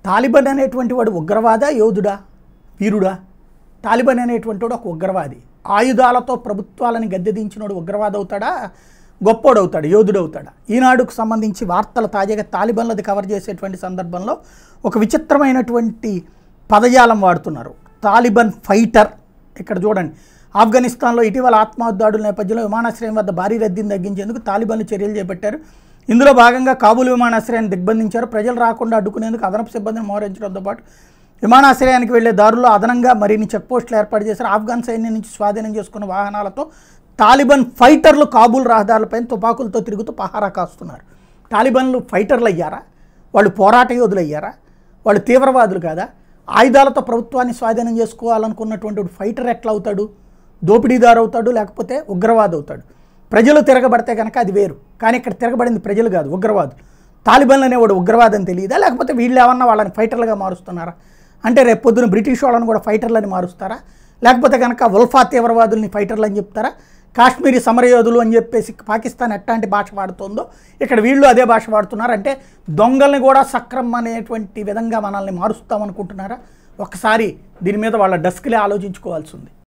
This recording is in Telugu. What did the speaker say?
తాలిబన్ అనేటువంటి వాడు ఉగ్రవాద యోధుడా వీరుడా తాలిబన్ అనేటువంటి వాడు ఒక ఉగ్రవాది ఆయుధాలతో ప్రభుత్వాలని గద్దెదించినోడు ఉగ్రవాది అవుతాడా గొప్పోడు అవుతాడు యోధుడు అవుతాడా ఈనాడుకు సంబంధించి వార్తలు తాజాగా తాలిబన్లది కవర్ చేసేటువంటి సందర్భంలో ఒక విచిత్రమైనటువంటి పదజాలం వాడుతున్నారు తాలిబన్ ఫైటర్ ఇక్కడ చూడండి ఆఫ్ఘనిస్తాన్లో ఇటీవల ఆత్మహత్య దాడుల నేపథ్యంలో విమానాశ్రయం వద్ద భారీ రద్దీని తగ్గించేందుకు తాలిబన్లు చర్యలు చేపట్టారు ఇందులో భాగంగా కాబూల్ విమానాశ్రయాన్ని దిగ్బంధించారు ప్రజలు రాకుండా అడ్డుకునేందుకు అదనపు సిబ్బందిని మోహరించడంతో పాటు విమానాశ్రయానికి వెళ్లే దారుల్లో అదనంగా మరిన్ని చెక్పోస్టులు ఏర్పాటు చేశారు ఆఫ్ఘన్ సైన్యం నుంచి స్వాధీనం చేసుకున్న వాహనాలతో తాలిబాన్ ఫైటర్లు కాబూల్ రహదారులపైన తుపాకులతో తిరుగుతూ పహారా కాస్తున్నారు తాలిబాన్లు ఫైటర్లు అయ్యారా వాళ్ళు పోరాట యోధులు అయ్యారా వాళ్ళు తీవ్రవాదులు కాదా ఆయుధాలతో ప్రభుత్వాన్ని స్వాధీనం చేసుకోవాలనుకున్నటువంటి వాడు ఫైటర్ ఎట్లా అవుతాడు దోపిడీదారు అవుతాడు లేకపోతే ఉగ్రవాది అవుతాడు ప్రజలు తిరగబడితే కనుక అది వేరు కానీ ఇక్కడ తిరగబడింది ప్రజలు కాదు ఉగ్రవాదు తాలిబాన్లు అనేవాడు ఉగ్రవాదం తెలియదా లేకపోతే వీళ్ళు ఏమన్నా వాళ్ళని ఫైటర్లుగా మారుస్తున్నారా అంటే రేపు పొద్దున బ్రిటిష్ వాళ్ళని కూడా ఫైటర్లని మారుస్తారా లేకపోతే కనుక ఉల్ఫా తీవ్రవాదుల్ని ఫైటర్లు అని చెప్తారా కాశ్మీరీ సమరయోధులు అని చెప్పేసి పాకిస్తాన్ ఎట్లాంటి భాష వాడుతుందో ఇక్కడ వీళ్ళు అదే భాష వాడుతున్నారు అంటే దొంగల్ని కూడా సక్రమం అనేటువంటి విధంగా మనల్ని మారుస్తామనుకుంటున్నారా ఒకసారి దీని మీద వాళ్ళ డస్క్లే ఆలోచించుకోవాల్సి ఉంది